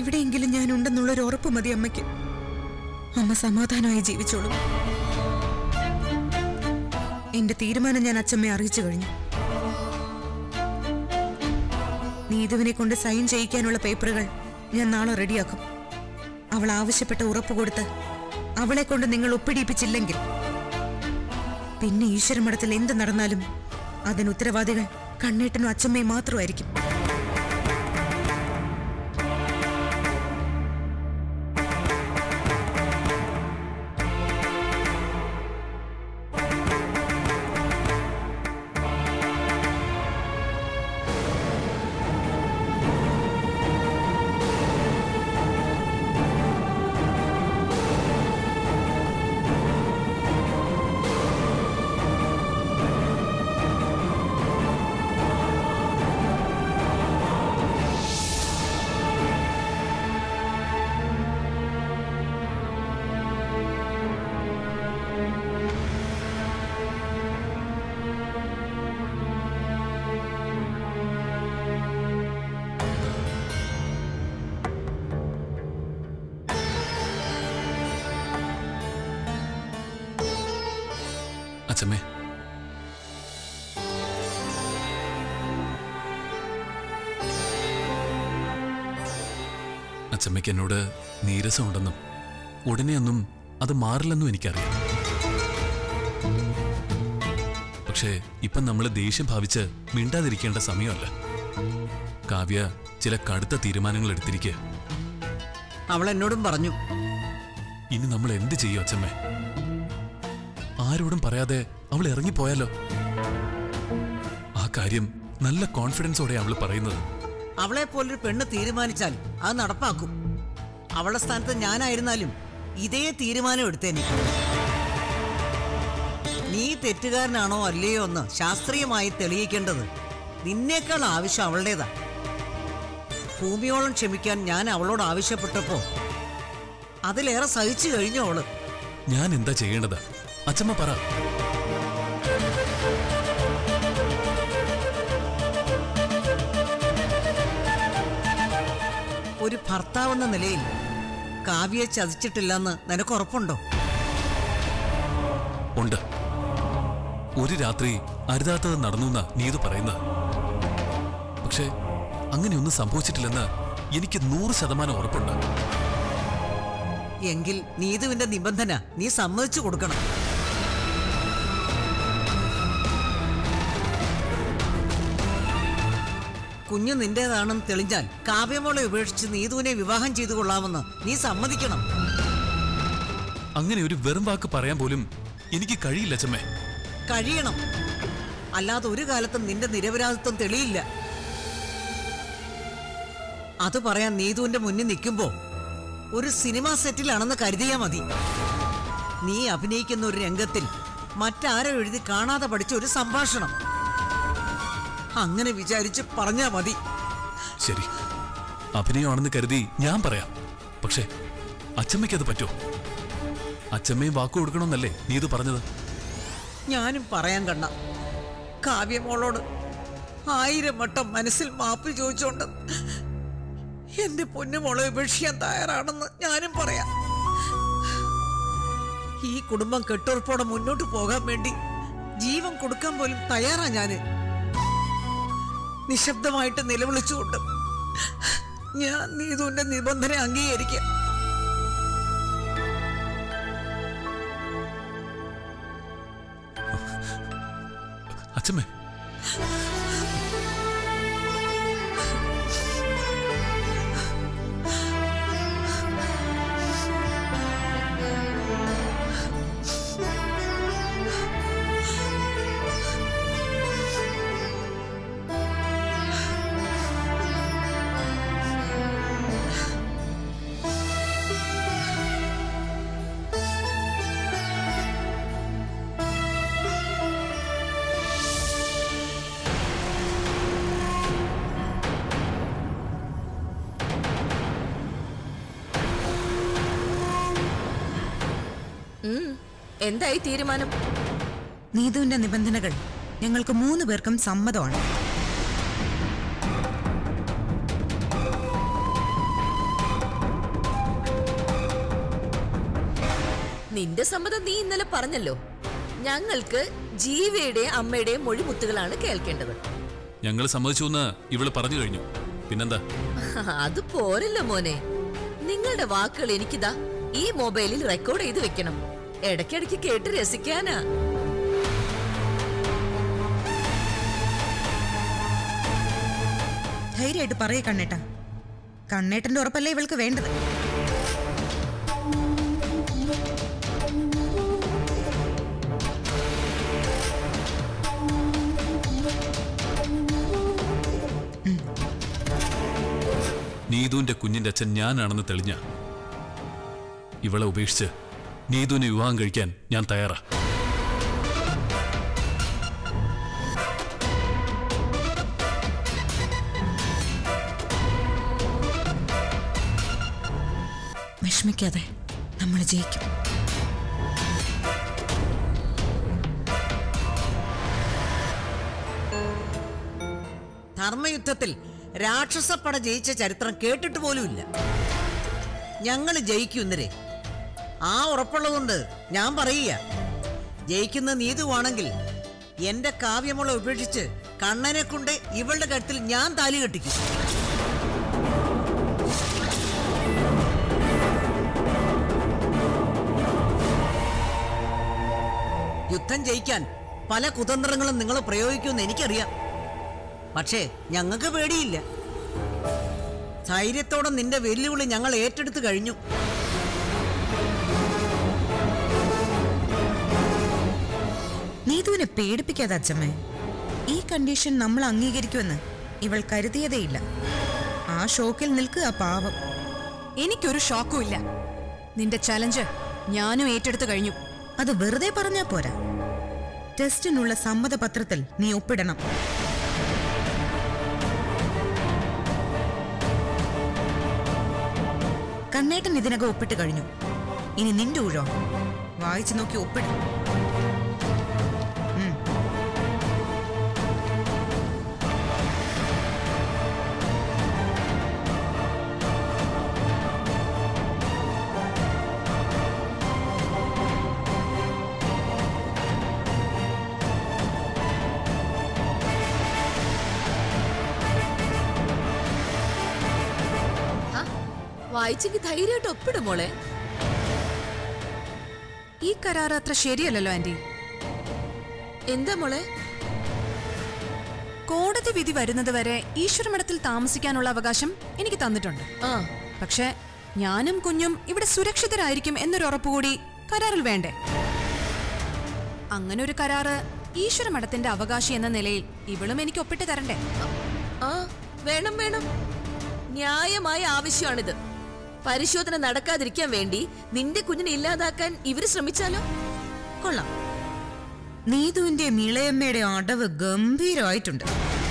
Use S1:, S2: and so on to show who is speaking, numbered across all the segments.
S1: എവിടെയെങ്കിലും ഞാൻ ഉണ്ടെന്നുള്ളൊരു ഉറപ്പ് മതി അമ്മയ്ക്ക് അമ്മ സമാധാനമായി ജീവിച്ചോളും എന്റെ തീരുമാനം ഞാൻ അച്ഛമ്മയെ അറിയിച്ചു കഴിഞ്ഞു നീതുവിനെ കൊണ്ട് സൈൻ ചെയ്യിക്കാനുള്ള പേപ്പറുകൾ ഞാൻ നാളെ റെഡിയാക്കും അവൾ ആവശ്യപ്പെട്ട ഉറപ്പ് കൊടുത്ത് അവളെ കൊണ്ട് നിങ്ങൾ ഒപ്പിടിയിപ്പിച്ചില്ലെങ്കിൽ പിന്നെ ഈശ്വരമഠത്തിൽ എന്ത് നടന്നാലും അതിന് ഉത്തരവാദികൾ കണ്ണേട്ടനും അച്ഛമ്മയും മാത്രമായിരിക്കും
S2: അച്ഛമ്മേ അച്ഛമ്മയ്ക്ക് എന്നോട് നീരസമുണ്ടെന്നും ഉടനെയൊന്നും അത് മാറില്ലെന്നും എനിക്കറിയാം പക്ഷേ ഇപ്പം നമ്മൾ ദേഷ്യം ഭാവിച്ച് മിണ്ടാതിരിക്കേണ്ട സമയമല്ല കാവ്യ ചില കടുത്ത തീരുമാനങ്ങൾ എടുത്തിരിക്കുക
S3: അവൾ എന്നോടും പറഞ്ഞു
S2: ഇനി നമ്മൾ എന്ത് ചെയ്യും അച്ഛമ്മേ ആരോടും പറയാതെ അവൾ ഇറങ്ങിപ്പോയാലോ ആ കാര്യം നല്ല കോൺഫിഡൻസോടെ അവൾ പറയുന്നത്
S3: അവളെ പോലൊരു പെണ്ണ് തീരുമാനിച്ചാൽ അത് നടപ്പാക്കും അവളുടെ സ്ഥാനത്ത് ഞാനായിരുന്നാലും ഇതേ തീരുമാനം എടുത്തേനെ നീ തെറ്റുകാരനാണോ അല്ലയോ എന്ന് ശാസ്ത്രീയമായി തെളിയിക്കേണ്ടത് നിന്നേക്കാൾ ആവശ്യം അവളുടേതാ ഭൂമിയോളം ക്ഷമിക്കാൻ ഞാൻ അവളോട് ആവശ്യപ്പെട്ടപ്പോ അതിലേറെ സഹിച്ചു കഴിഞ്ഞു അവള്
S2: ഞാൻ എന്താ ചെയ്യേണ്ടത് അച്ഛമ്മ പറ
S3: ഒരു ഭർത്താവെന്ന നിലയിൽ കാവ്യയെ ചതിച്ചിട്ടില്ലെന്ന് നിനക്ക് ഉറപ്പുണ്ടോ
S2: ഉണ്ട് ഒരു രാത്രി അരുതാത്തത് നടന്നു എന്നാ നീ ഇത് പറയുന്നത് പക്ഷേ അങ്ങനെയൊന്നും സംഭവിച്ചിട്ടില്ലെന്ന് എനിക്ക് നൂറ് ശതമാനം ഉറപ്പുണ്ട്
S3: എങ്കിൽ നീതുവിന്റെ നിബന്ധന നീ സമ്മതിച്ചു കൊടുക്കണം കുഞ്ഞു നിന്റേതാണെന്ന് തെളിഞ്ഞാൽ കാവ്യമോളെ ഉപേക്ഷിച്ച് നീതുവിനെ വിവാഹം ചെയ്തു കൊള്ളാമെന്ന് നീ സമ്മതിക്കണം
S2: അങ്ങനെ ഒരു വെറും വാക്ക് പറയാൻ പോലും എനിക്ക് കഴിയില്ല അച്ഛമ്മേ
S3: കഴിയണം അല്ലാതെ ഒരു കാലത്തും നിന്റെ നിരപരാധിത്വം തെളിയില്ല അത് പറയാൻ നീതുവിന്റെ മുന്നിൽ നിൽക്കുമ്പോ ഒരു സിനിമാ സെറ്റിലാണെന്ന് കരുതിയാ മതി നീ അഭിനയിക്കുന്ന ഒരു രംഗത്തിൽ മറ്റാരോ എഴുതി കാണാതെ പഠിച്ച ഒരു സംഭാഷണം അങ്ങനെ വിചാരിച്ച് പറഞ്ഞാ മതി
S2: ശരി അഭിനയമാണെന്ന് കരുതി ഞാൻ പറയാം പക്ഷേ അച്ഛമ്മയ്ക്കത് പറ്റുമോ അച്ഛമ്മയും വാക്കു കൊടുക്കണമെന്നല്ലേ നീ ഇത് പറഞ്ഞത്
S3: ഞാനും പറയാൻ കണ്ണ കാവ്യമോളോട് ആയിരം വട്ടം മനസ്സിൽ മാപ്പ് ചോദിച്ചോണ്ട് എന്റെ പൊന്നുമോളെ ഉപേക്ഷിക്കാൻ തയ്യാറാണെന്ന് ഞാനും പറയാം ഈ കുടുംബം കെട്ടുറപ്പോടെ മുന്നോട്ട് പോകാൻ വേണ്ടി ജീവൻ കൊടുക്കാൻ പോലും തയ്യാറാ ഞാന് നിശബ്ദമായിട്ട് നിലവിളിച്ചുകൊണ്ട് ഞാൻ നീതുവിന്റെ നിബന്ധന അംഗീകരിക്കാം
S2: അച്ഛമ്മേ
S4: ഉം. എന്തായി തീരുമാനം
S1: നീതുവിന്റെ നിബന്ധനകൾ ഞങ്ങൾക്ക് മൂന്ന് പേർക്കും സമ്മതമാണ്
S4: നിന്റെ സമ്മതം നീ ഇന്നലെ പറഞ്ഞല്ലോ ഞങ്ങൾക്ക് ജീവയുടെയും അമ്മയുടെയും മൊഴിമുത്തുകളാണ് കേൾക്കേണ്ടത്
S2: ഞങ്ങൾ സമ്മതിച്ചു എന്ന് ഇവള് പറഞ്ഞു കഴിഞ്ഞു പിന്നെന്താ
S4: അത് പോരല്ലോ മോനെ നിങ്ങളുടെ വാക്കുകൾ എനിക്കിതാ ഈ മൊബൈലിൽ റെക്കോർഡ് ചെയ്ത് വെക്കണം ഇടയ്ക്കിടയ്ക്ക് കേട്ട് രസിക്കാനാ
S1: ധൈര്യമായിട്ട് പറയേ കണ്ണേട്ട കണ്ണേട്ടന്റെ ഉറപ്പല്ലേ ഇവൾക്ക് വേണ്ടത്
S2: നീതുവിന്റെ കുഞ്ഞിന്റെ അച്ഛൻ ഞാനാണെന്ന് തെളിഞ്ഞ ഇവളെ ഉപേക്ഷിച്ച് നീതുവിനെ വിവാഹം കഴിക്കാൻ ഞാൻ തയ്യാറാ
S1: വിഷമിക്കാതെ നമ്മൾ ജയിക്കും
S3: ധർമ്മയുദ്ധത്തിൽ രാക്ഷസപ്പട ജയിച്ച ചരിത്രം കേട്ടിട്ട് പോലുമില്ല ഞങ്ങൾ ജയിക്കുന്നരെ ആ ഉറപ്പുള്ളതുകൊണ്ട് ഞാൻ പറയുക ജയിക്കുന്ന നീതുവാണെങ്കിൽ എന്റെ കാവ്യമോളെ ഉപേക്ഷിച്ച് കണ്ണനെ കൊണ്ട് ഇവളുടെ കഴുത്തിൽ ഞാൻ താലി കെട്ടിക്കും യുദ്ധം ജയിക്കാൻ പല കുതന്ത്രങ്ങളും നിങ്ങൾ പ്രയോഗിക്കുമെന്ന് എനിക്കറിയാം പക്ഷേ ഞങ്ങൾക്ക് പേടിയില്ല ധൈര്യത്തോടെ നിന്റെ വെല്ലുവിളി ഞങ്ങൾ ഏറ്റെടുത്തു കഴിഞ്ഞു
S1: നീതുവിനെ പേടിപ്പിക്കാതെ അച്ഛമ്മേ ഈ കണ്ടീഷൻ നമ്മൾ അംഗീകരിക്കുമെന്ന് ഇവൾ കരുതിയതേയില്ല ആ ഷോക്കിൽ നിൽക്കുക പാവം
S5: എനിക്കൊരു ഷോക്കും ഇല്ല നിന്റെ ചലഞ്ച് ഞാനും ഏറ്റെടുത്തു കഴിഞ്ഞു
S1: അത് വെറുതെ പറഞ്ഞാ പോരാ ടെസ്റ്റിനുള്ള സമ്മതപത്രത്തിൽ നീ ഒപ്പിടണം കണ്ണേട്ടൻ ഇതിനകം ഒപ്പിട്ട് കഴിഞ്ഞു ഇനി നിന്റെ ഊഴോ വായിച്ചു നോക്കി ഒപ്പിടും
S4: ആ, വായിച്ചെങ്കിൽ ധൈര്യമായിട്ട് ഒപ്പിടും മോളെ
S5: ഈ കരാർ അത്ര ശരിയല്ലല്ലോ ആന്റി
S4: എന്താ മോളെ
S5: കോടതി വിധി വരുന്നത് വരെ ഈശ്വരമഠത്തിൽ താമസിക്കാനുള്ള അവകാശം എനിക്ക് തന്നിട്ടുണ്ട്
S4: ആ
S5: പക്ഷെ ഞാനും കുഞ്ഞും ഇവിടെ സുരക്ഷിതരായിരിക്കും എന്നൊരു ഉറപ്പുകൂടി കരാറിൽ വേണ്ടേ അങ്ങനെ ഒരു കരാറ് ഈശ്വരമഠത്തിന്റെ അവകാശി എന്ന നിലയിൽ ഇവളും എനിക്ക് ഒപ്പിട്ട് തരണ്ടേ
S4: ആ വേണം വേണം ന്യായമായ ആവശ്യമാണിത് പരിശോധന നടക്കാതിരിക്കാൻ വേണ്ടി നിന്റെ കുഞ്ഞിനെ ഇല്ലാതാക്കാൻ ഇവര് ശ്രമിച്ചാലോ
S1: കൊള്ളാം നീതുവിന്റെ ഇളയമ്മയുടെ അടവ് ഗംഭീരമായിട്ടുണ്ട്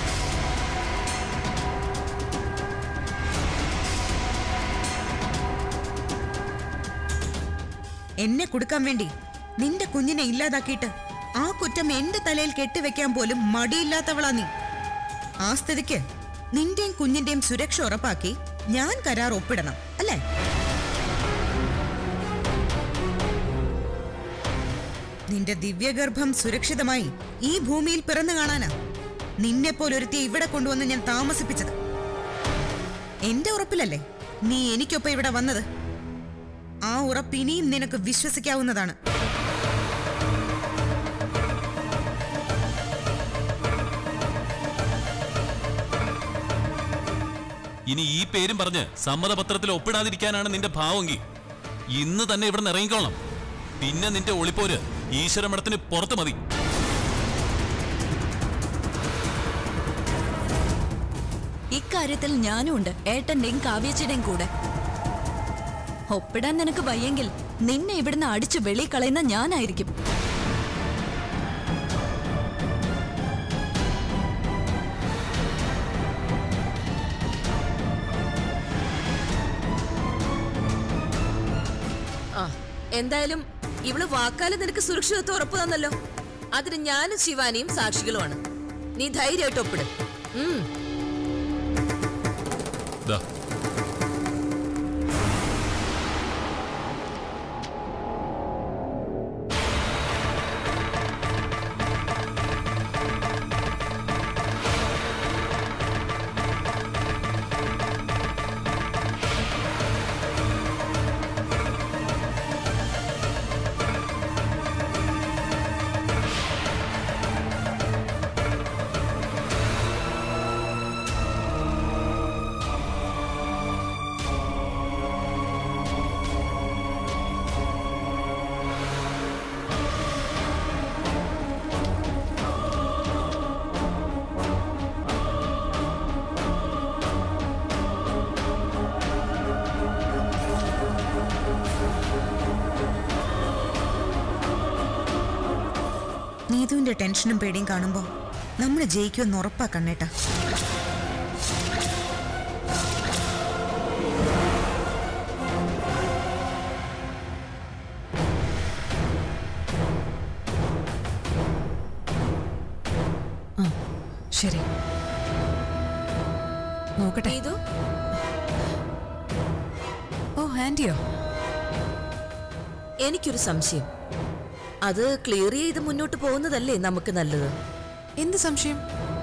S1: എന്നെ കൊടുക്കാൻ വേണ്ടി നിന്റെ കുഞ്ഞിനെ ഇല്ലാതാക്കിയിട്ട് ആ കുറ്റം എന്റെ തലയിൽ കെട്ടിവെക്കാൻ പോലും മടിയില്ലാത്തവളാ നീ ആ സ്ഥിതിക്ക് നിന്റെയും കുഞ്ഞിന്റെയും സുരക്ഷ ഉറപ്പാക്കി ഞാൻ കരാർ ഒപ്പിടണം അല്ലേ നിന്റെ ദിവ്യഗർഭം സുരക്ഷിതമായി ഈ ഭൂമിയിൽ പിറന്നു കാണാനാ നിന്നെ പോലൊരുത്തിയെ ഇവിടെ കൊണ്ടുവന്ന് ഞാൻ താമസിപ്പിച്ചത് എന്റെ ഉറപ്പിലല്ലേ നീ എനിക്കൊപ്പം ഇവിടെ വന്നത് ആ ഉറപ്പ് ഇനിയും നിനക്ക് വിശ്വസിക്കാവുന്നതാണ്
S2: ഇനി ഈ പേരും പറഞ്ഞ് സമ്മതപത്രത്തിൽ ഒപ്പിടാതിരിക്കാനാണ് നിന്റെ ഭാവമെങ്കിൽ ഇന്ന് തന്നെ ഇവിടെ നിന്ന് ഇറങ്ങിക്കോളണം പിന്നെ നിന്റെ ഒളിപ്പോര് ഈശ്വരമഠത്തിന് പുറത്ത് മതി
S6: ഇക്കാര്യത്തിൽ ഞാനും ഉണ്ട് ഏട്ടന്റെയും കാവ്യച്ചയുടെയും കൂടെ ഒപ്പിടാൻ നിനക്ക് വയ്യെങ്കിൽ നിന്നെ ഇവിടുന്ന് അടിച്ചു വെളി കളയുന്ന ഞാനായിരിക്കും
S4: ആ എന്തായാലും ഇവള് വാക്കാലം നിനക്ക് സുരക്ഷിതത്വം ഉറപ്പു തന്നല്ലോ അതിന് ഞാനും ശിവാനിയും സാക്ഷികളുമാണ് നീ ധൈര്യമായിട്ട് ഒപ്പിട് ഉം
S2: ദാ
S1: നിന്റെ ടെൻഷനും പേടിയും കാണുമ്പോൾ നമ്മൾ ജയിക്കുമെന്ന് ഉറപ്പാ കണ്ണേട്ടാ
S5: ശരി നോക്കട്ടെ
S4: നീതു
S5: ഓ ആന്റിയോ
S4: എനിക്കൊരു സംശയം അത് ക്ലിയർ ചെയ്ത് മുന്നോട്ട് പോകുന്നതല്ലേ നമുക്ക് നല്ലത്
S5: എന്ത് സംശയം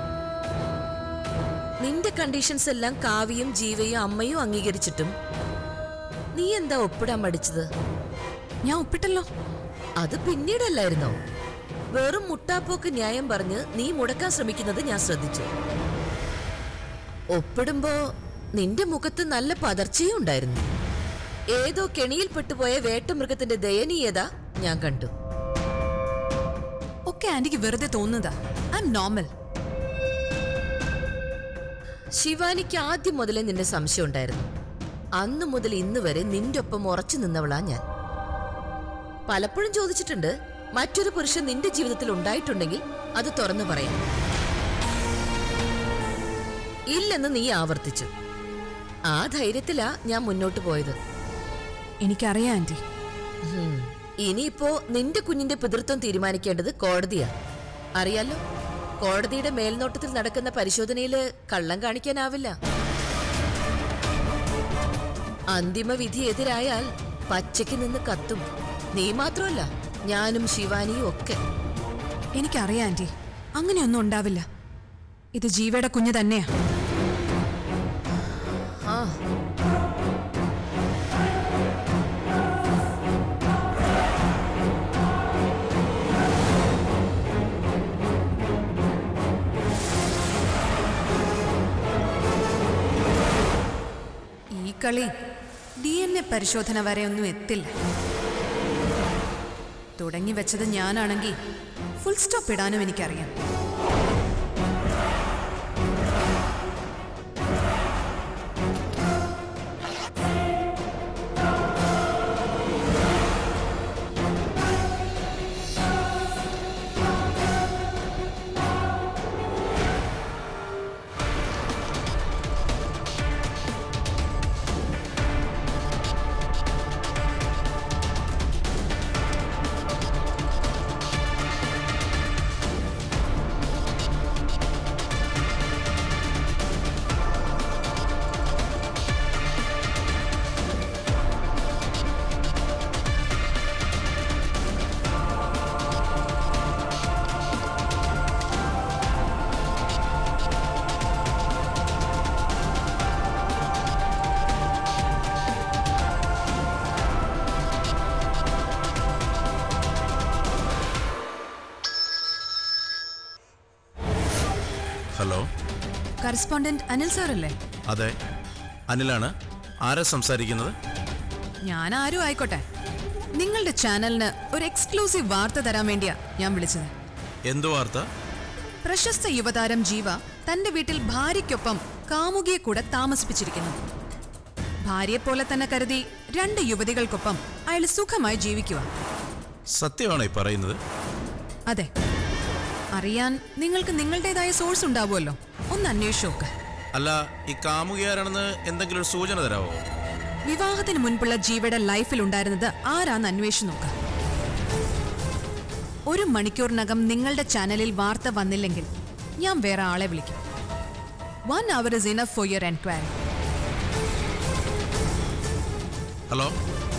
S4: നിന്റെ കണ്ടീഷൻസ് എല്ലാം കാവ്യയും ജീവയും അമ്മയും അംഗീകരിച്ചിട്ടും നീ എന്താ ഒപ്പിടാൻ മടിച്ചത്
S5: ഞാൻ ഒപ്പിട്ടല്ലോ
S4: അത് പിന്നീടല്ലായിരുന്നോ വെറും മുട്ടാപ്പോക്ക് ന്യായം പറഞ്ഞ് നീ മുടക്കാൻ ശ്രമിക്കുന്നത് ഞാൻ ശ്രദ്ധിച്ചു ഒപ്പിടുമ്പോ നിന്റെ മുഖത്ത് നല്ല പതർച്ചയും ഉണ്ടായിരുന്നു ഏതോ കെണിയിൽപ്പെട്ടുപോയ വേട്ടമൃഗത്തിന്റെ ദയനീയത ഞാൻ കണ്ടു
S5: ഒക്കെ ആന്റിക്ക് വെറുതെ തോന്നുന്നതാ ഐ എം നോർമൽ
S4: ശിവാനിക്ക് ആദ്യം മുതലേ നിന്റെ സംശയം ഉണ്ടായിരുന്നു അന്ന് മുതൽ ഇന്ന് വരെ നിന്റെ ഒപ്പം ഉറച്ചു നിന്നവളാ ഞാൻ പലപ്പോഴും ചോദിച്ചിട്ടുണ്ട് മറ്റൊരു പുരുഷൻ നിന്റെ ജീവിതത്തിൽ ഉണ്ടായിട്ടുണ്ടെങ്കിൽ അത് തുറന്നു പറയാം ഇല്ലെന്ന് നീ ആവർത്തിച്ചു ആ ധൈര്യത്തിലാ ഞാൻ മുന്നോട്ട് പോയത്
S5: എനിക്കറിയാം ആന്റി
S4: ഹും. ഇനിയിപ്പോ നിന്റെ കുഞ്ഞിന്റെ പിതൃത്വം തീരുമാനിക്കേണ്ടത് കോടതിയാ അറിയാലോ കോടതിയുടെ മേൽനോട്ടത്തിൽ നടക്കുന്ന പരിശോധനയില് കള്ളം കാണിക്കാനാവില്ല അന്തിമ വിധി എതിരായാൽ പച്ചയ്ക്ക് നിന്ന് കത്തും നീ മാത്രമല്ല ഞാനും ശിവാനിയും ഒക്കെ
S5: എനിക്കറിയാം ആന്റി അങ്ങനെയൊന്നും ഉണ്ടാവില്ല ഇത് ജീവയുടെ കുഞ്ഞ് തന്നെയാ
S4: ആ
S5: ഈ കളി ഡി എൻ എ പരിശോധന വരെ ഒന്നും എത്തില്ല തുടങ്ങി വെച്ചത് ഞാനാണെങ്കിൽ ഫുൾ സ്റ്റോപ്പ് ഇടാനും എനിക്കറിയാം
S7: ഹലോ
S5: കറസ്പോണ്ടന്റ് അനിൽ സാർ അല്ലേ
S7: അതെ അനിലാണ് ആരാ സംസാരിക്കുന്നത്
S5: ഞാൻ ആരും ആയിക്കോട്ടെ നിങ്ങളുടെ ചാനലിന് ഒരു എക്സ്ക്ലൂസീവ് വാർത്ത തരാൻ വേണ്ടിയാ ഞാൻ വിളിച്ചത്
S7: എന്തു വാർത്ത
S5: പ്രശസ്ത യുവതാരം ജീവ തന്റെ വീട്ടിൽ ഭാര്യയ്ക്കൊപ്പം കാമുകിയെ കൂടെ താമസിപ്പിച്ചിരിക്കുന്നു ഭാര്യയെപ്പോലെ തന്നെ കരുതി രണ്ട് യുവതികൾക്കൊപ്പം അയാൾ സുഖമായി ജീവിക്കുക
S7: സത്യമാണോ ഈ പറയുന്നത്
S5: അതെ അറിയാൻ നിങ്ങൾക്ക് നിങ്ങളുടേതായ സോഴ്സ് ഉണ്ടാവുമല്ലോ ഒന്ന് അന്വേഷിച്ച് നോക്ക്
S7: അല്ല ഈ കാമുകയാരാണെന്ന് എന്തെങ്കിലും ഒരു സൂചന തരാമോ
S5: വിവാഹത്തിന് മുൻപുള്ള ജീവയുടെ ലൈഫിൽ ഉണ്ടായിരുന്നത് ആരാന്ന് അന്വേഷിച്ച് നോക്ക് ഒരു മണിക്കൂറിനകം നിങ്ങളുടെ ചാനലിൽ വാർത്ത വന്നില്ലെങ്കിൽ ഞാൻ വേറെ ആളെ വിളിക്കും one hour is enough for your enquiry
S7: hello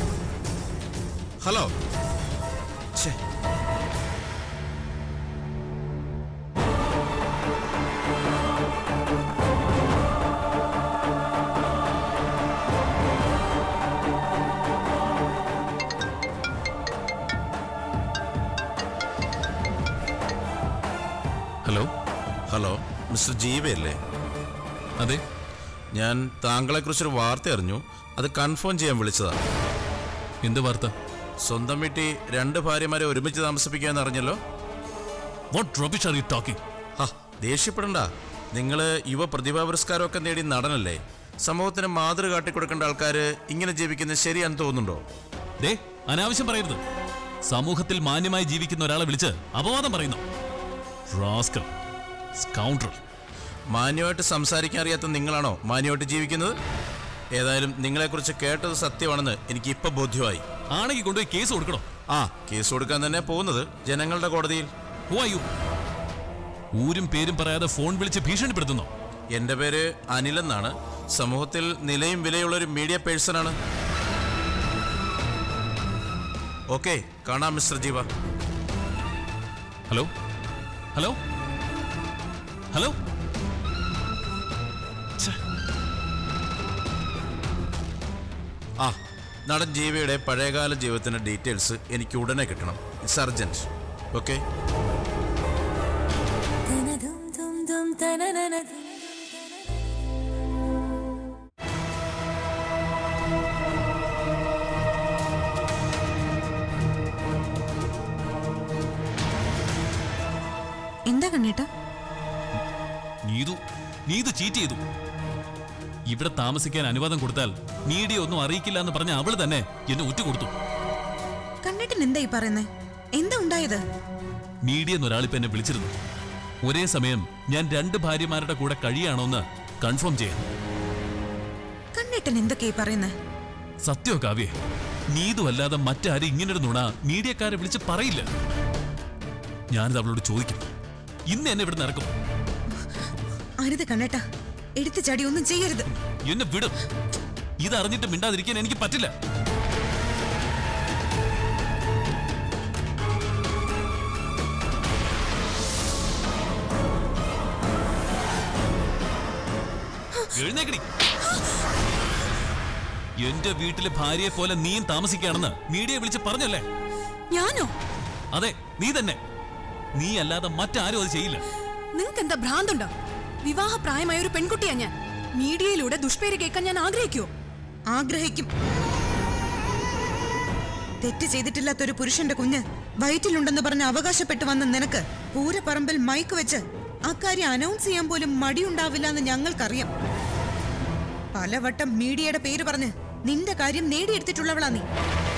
S7: hello ഛേ
S2: ഹലോ
S7: ഹലോ മിസ്റ്റർ ജീവയല്ലേ
S2: അതെ
S7: ഞാൻ താങ്കളെക്കുറിച്ചൊരു വാർത്ത അറിഞ്ഞു അത് കൺഫേം ചെയ്യാൻ വിളിച്ചതാണ്
S2: എന്ത് വാർത്ത
S7: സ്വന്തം വീട്ടിൽ രണ്ട് ഭാര്യമാരെ ഒരുമിച്ച് താമസിപ്പിക്കാന്ന് അറിഞ്ഞല്ലോ
S2: what rubbish are you talking
S7: ഹാ ദേഷ്യപ്പെടണ്ട നിങ്ങൾ യുവ പ്രതിഭാ പുരസ്കാരമൊക്കെ നേടി നടനല്ലേ സമൂഹത്തിന് മാതൃ കാട്ടിക്കൊടുക്കേണ്ട ആൾക്കാർ ഇങ്ങനെ ജീവിക്കുന്നത് ശരിയാണെന്ന് തോന്നുന്നുണ്ടോ
S2: ദേ അനാവശ്യം പറയരുത് സമൂഹത്തിൽ മാന്യമായി ജീവിക്കുന്ന ഒരാളെ വിളിച്ച് അപവാദം പറയുന്നു റാസ്കൽ സ്കൗണ്ടർ
S7: മാന്യമായിട്ട് സംസാരിക്കാൻ അറിയാത്ത നിങ്ങളാണോ മാന്യമായിട്ട് ജീവിക്കുന്നത് ഏതായാലും നിങ്ങളെക്കുറിച്ച് കേട്ടത് സത്യമാണെന്ന് എനിക്ക് ഇപ്പൊ ബോധ്യമായി
S2: ആണെങ്കിൽ കൊണ്ടുപോയി കേസ് കൊടുക്കണോ
S7: ആ കേസ് കൊടുക്കാൻ തന്നെ പോകുന്നത് ജനങ്ങളുടെ കോടതിയിൽ
S2: Who are you? ഊരും പേരും പറയാതെ ഫോൺ വിളിച്ച് ഭീഷണിപ്പെടുത്തുന്നോ
S7: എൻ്റെ പേര് അനിൽ എന്നാണ് സമൂഹത്തിൽ നിലയും വിലയുള്ള ഒരു മീഡിയ പേഴ്സണാണ് ഓക്കെ കാണാം mister Jeeva
S2: hello hello hello ഛെ,
S7: ആ നടൻ ജീവയുടെ പഴയകാല ജീവിതത്തിന്റെ ഡീറ്റെയിൽസ് എനിക്ക് ഉടനെ കിട്ടണം ഇറ്റ്സ് അർജന്റ് ഓക്കെ
S1: എന്താ കണ്ണേട്ടാ
S2: നീതു നീതു ചീറ്റ് ചെയ്തു ഇവിടെ താമസിക്കാൻ അനുവാദം കൊടുത്താൽ മീഡിയ ഒന്നും അറിയിക്കില്ല എന്ന് പറഞ്ഞ അവള് തന്നെ എന്നെ ഒറ്റുകൊടുത്തു
S1: കണ്ണേട്ടൻ എന്താ ഈ പറയുന്നേ എന്താ ഉണ്ടായത്
S2: മീഡിയ എന്നൊരാളിപ്പോ എന്നെ വിളിച്ചിരുന്നു ഒരേ സമയം ഞാൻ രണ്ട് ഭാര്യമാരുടെ കൂടെ കഴിയാണോ എന്ന് കൺഫേം ചെയ്യാൻ
S1: കണ്ണേട്ടൻ എന്തൊക്കെയാ ഈ പറയുന്നേ
S2: സത്യോ കാവ്യേ നീതു അല്ലാതെ മറ്റാരും ഇങ്ങനൊരു നുണ മീഡിയക്കാരെ വിളിച്ച് പറയില്ല ഞാനിത് അവളോട് ചോദിക്കും ഇന്ന് എന്നെ ഇവിടെ നടക്കും
S1: അരുത് കണ്ണേട്ടാ എടുത്തു ചാടി ഒന്നും ചെയ്യരുത്
S2: എന്നെ വിടും ഇതറിഞ്ഞിട്ട് മിണ്ടാതിരിക്കാൻ എനിക്ക് പറ്റില്ല എഴുന്നേക്കടി എന്റെ വീട്ടിലെ ഭാര്യയെ പോലെ നീയും താമസിക്കുകയാണെന്ന് മീഡിയ വിളിച്ച് പറഞ്ഞല്ലേ
S5: ഞാനോ
S2: അതെ നീ തന്നെ നീ അല്ലാതെ മറ്റാരും അത് ചെയ്യില്ല
S5: നിങ്ങൾക്ക് എന്താ ഭ്രാന്തുണ്ടോ വിവാഹപ്രായമായ ഒരു പെൺകുട്ടിയാ ഞാൻ മീഡിയയിലൂടെ ദുഷ്പേര് കേൾക്കാൻ ഞാൻ ആഗ്രഹിക്കുവോ
S1: ആഗ്രഹിക്കും തെറ്റ് ചെയ്തിട്ടില്ലാത്ത ഒരു പുരുഷന്റെ കുഞ്ഞ് വയറ്റിലുണ്ടെന്ന് പറഞ്ഞ് അവകാശപ്പെട്ടു വന്ന നിനക്ക് പൂരപ്പറമ്പിൽ മൈക്ക് വെച്ച് അക്കാര്യം അനൗൺസ് ചെയ്യാൻ പോലും മടിയുണ്ടാവില്ല എന്ന് ഞങ്ങൾക്കറിയാം പലവട്ടം മീഡിയയുടെ പേര് പറഞ്ഞ് നിന്റെ കാര്യം നേടിയെടുത്തിട്ടുള്ളവളാ നീ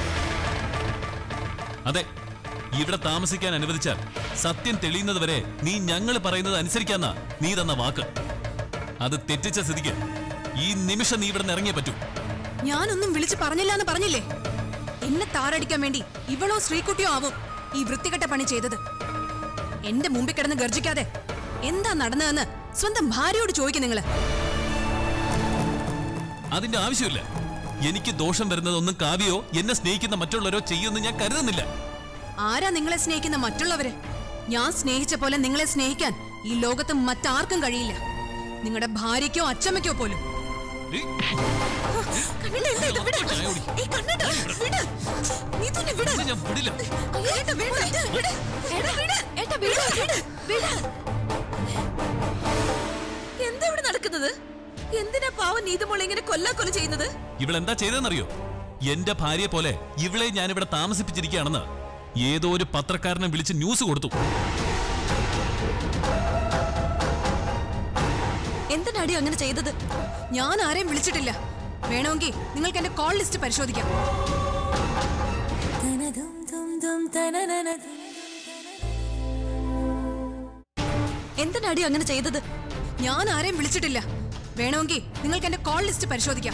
S2: അതെ ഇവിടെ താമസിക്കാൻ അനുവദിച്ചാൽ സത്യം തെളിയുന്നത് വരെ നീ ഞങ്ങൾ പറയുന്നത് അനുസരിക്കാന്ന നീ തന്ന വാക്ക് അത് തെറ്റിച്ച സ്ഥിതിക്ക് ഈ നിമിഷം നീ ഇവിടെ നിന്ന് ഇറങ്ങിയേ പറ്റൂ
S5: ഞാനൊന്നും വിളിച്ചു പറഞ്ഞില്ല എന്ന് പറഞ്ഞില്ലേ എന്നെ താറടിക്കാൻ വേണ്ടി ഇവളോ ശ്രീകുട്ടിയോ ആവും ഈ വൃത്തികെട്ട പണി ചെയ്തത് എന്റെ മുമ്പിൽ കിടന്ന് ഗർജിക്കാതെ എന്താ നടന്നതെന്ന് സ്വന്തം ഭാര്യയോട് ചോദിക്കും നിങ്ങള്
S2: അതിന്റെ ആവശ്യമില്ല എനിക്ക് ദോഷം വരുന്നതൊന്നും കാവ്യോ എന്നെ സ്നേഹിക്കുന്ന മറ്റുള്ളവരോ ചെയ്യുമെന്ന് ഞാൻ കരുതുന്നില്ല
S5: ആരാ നിങ്ങളെ സ്നേഹിക്കുന്ന മറ്റുള്ളവര് ഞാൻ സ്നേഹിച്ച പോലെ നിങ്ങളെ സ്നേഹിക്കാൻ ഈ ലോകത്ത് മറ്റാർക്കും കഴിയില്ല നിങ്ങളുടെ ഭാര്യയ്ക്കോ അച്ചമ്മയ്ക്കോ പോലും
S2: ഏയ്,
S1: കണ്ണേട്ടാ, എന്താ ഇത്? വിട്. ഏയ്, കണ്ണേട്ടാ, വിട്. നീ തന്നെ വിട്.
S2: നിന്നെ ഞാൻ വിടില്ല
S1: അയ്യോ, ഏട്ടാ, വിട്. വിട്. ഏട്ടാ, വിട്. ഏട്ടാ, വിട്. വിട്. വിട്.
S4: എന്താ ഇവിടെ നടക്കുന്നത് എന്തിനാ പാവം നീതുമോളെ ഇങ്ങനെ കൊല്ലാക്കൊല ചെയ്യുന്നത്
S2: ഇവളെന്താ ചെയ്തതെന്നറിയോ എന്റെ ഭാര്യയെ പോലെ ഇവളെ ഞാനിവിടെ താമസിപ്പിച്ചിരിക്കുകയാണെന്ന് ഏതോ ഒരു പത്രക്കാരനെ വിളിച്ച് ന്യൂസ് കൊടുത്തു
S6: എന്തിനാടി അങ്ങനെ ചെയ്തത്
S5: ഞാൻ ആരെയും വിളിച്ചിട്ടില്ല വേണമെങ്കിൽ നിങ്ങൾക്ക് എന്റെ കോൾ ലിസ്റ്റ് പരിശോധിക്കാം
S6: എന്തിനാടി അങ്ങനെ ചെയ്തത്
S5: ഞാൻ ആരെയും വിളിച്ചിട്ടില്ല വേണമെങ്കിൽ നിങ്ങൾക്ക് എന്റെ കോൾ ലിസ്റ്റ് പരിശോധിക്കാം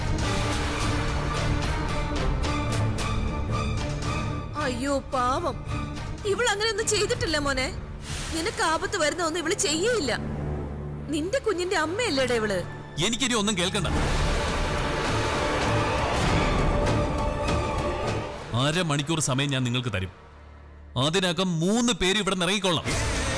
S4: അയ്യോ പാവം ഇവൾ അങ്ങനെയൊന്നും ചെയ്തിട്ടില്ല മോനെ നിനക്ക് ആപത്ത് വരുന്ന ഒന്നും ഇവള് ചെയ്യേയില്ല നിന്റെ കുഞ്ഞിന്റെ അമ്മയല്ലേടാ ഇവള്
S2: എനിക്കിനി ഒന്നും കേൾക്കണ്ട അരമണിക്കൂർ സമയം ഞാൻ നിങ്ങൾക്ക് തരും അതിനകം മൂന്ന് പേര് ഇവിടെ നിന്ന് ഇറങ്ങിക്കൊള്ളാം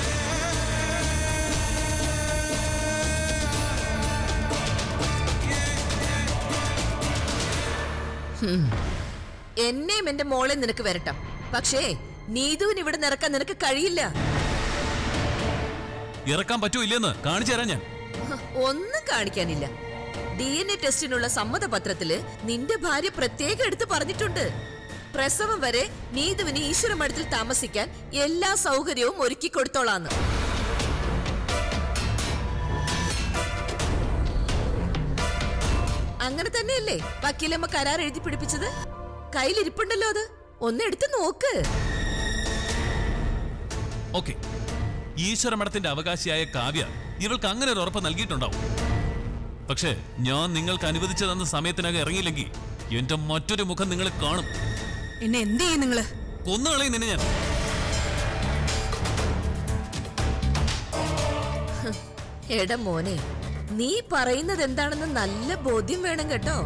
S4: എന്നെയും എന്റെ മോളെ നിനക്ക് വരട്ടാം പക്ഷേ നീതുവിന് ഇവിടെ നിറക്കാൻ നിനക്ക് കഴിയില്ല
S2: ഇറക്കാൻ പറ്റൂ ഇല്ലെന്ന് കാണിച്ചു തരാം ഞാൻ
S4: ഹ, ഒന്നും കാണിക്കാനില്ല ഡി എൻ എ ടെസ്റ്റിനുള്ള സമ്മതപത്രത്തില് നിന്റെ ഭാര്യ പ്രത്യേകം എടുത്ത് പറഞ്ഞിട്ടുണ്ട് പ്രസവം വരെ നീതുവിന് ഈശ്വര മഠത്തിൽ താമസിക്കാൻ എല്ലാ സൗകര്യവും ഒരുക്കി കൊടുത്തോളാന്ന് അങ്ങനെ തന്നെയല്ലേ വക്കീലമ്മ കരാർ എഴുതി പിടിപ്പിച്ചത് കയ്യിലിരിപ്പുണ്ടല്ലോ അത് ഒന്ന് എടുത്ത് നോക്ക്
S2: ഓക്കെ ഈശ്വര മഠത്തിന്റെ അവകാശിയായ കാവ്യ ഇവൾക്ക് അങ്ങനെ ഒരു ഉറപ്പ് നൽകിയിട്ടുണ്ടാവും പക്ഷേ ഞാൻ നിങ്ങൾക്ക് അനുവദിച്ചു തന്ന സമയത്തിനകം ഇറങ്ങിയില്ലെങ്കിൽ എന്റെ മറ്റൊരു മുഖം നിങ്ങൾ കാണും
S5: എന്നെ എന്ത് ചെയ്യും നിങ്ങള്
S2: കൊന്നുകളയും നിന്നെ ഞാൻ
S4: എടാ മോനെ നീ പറയുന്നത് എന്താണെന്ന് നല്ല ബോധ്യം വേണം കേട്ടോ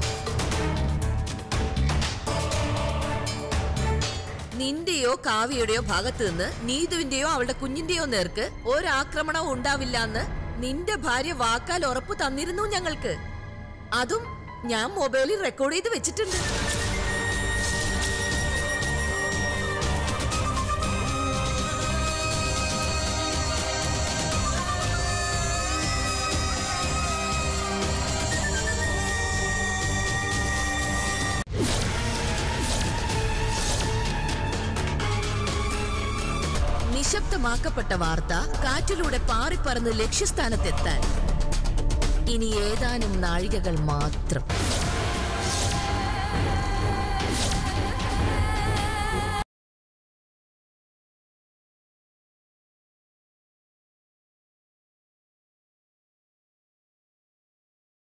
S4: നിന്റെയോ കാവ്യയുടെയോ ഭാഗത്ത് നിന്ന് നീതുവിന്റെയോ അവളുടെ കുഞ്ഞിന്റെയോ നേർക്ക് ഒരാക്രമണവും ഉണ്ടാവില്ല എന്ന് നിന്റെ ഭാര്യ വാക്കാൽ ഉറപ്പ് തന്നിരുന്നു ഞങ്ങൾക്ക് അതും ഞാൻ മൊബൈലിൽ റെക്കോർഡ് ചെയ്ത് വെച്ചിട്ടുണ്ട് നിശബ്ദമാക്കപ്പെട്ട വാർത്ത കാറ്റിലൂടെ പാറിപ്പറന്ന് ലക്ഷ്യസ്ഥാനത്തെത്താൻ ഇനി ഏതാനും നാഴികകൾ മാത്രം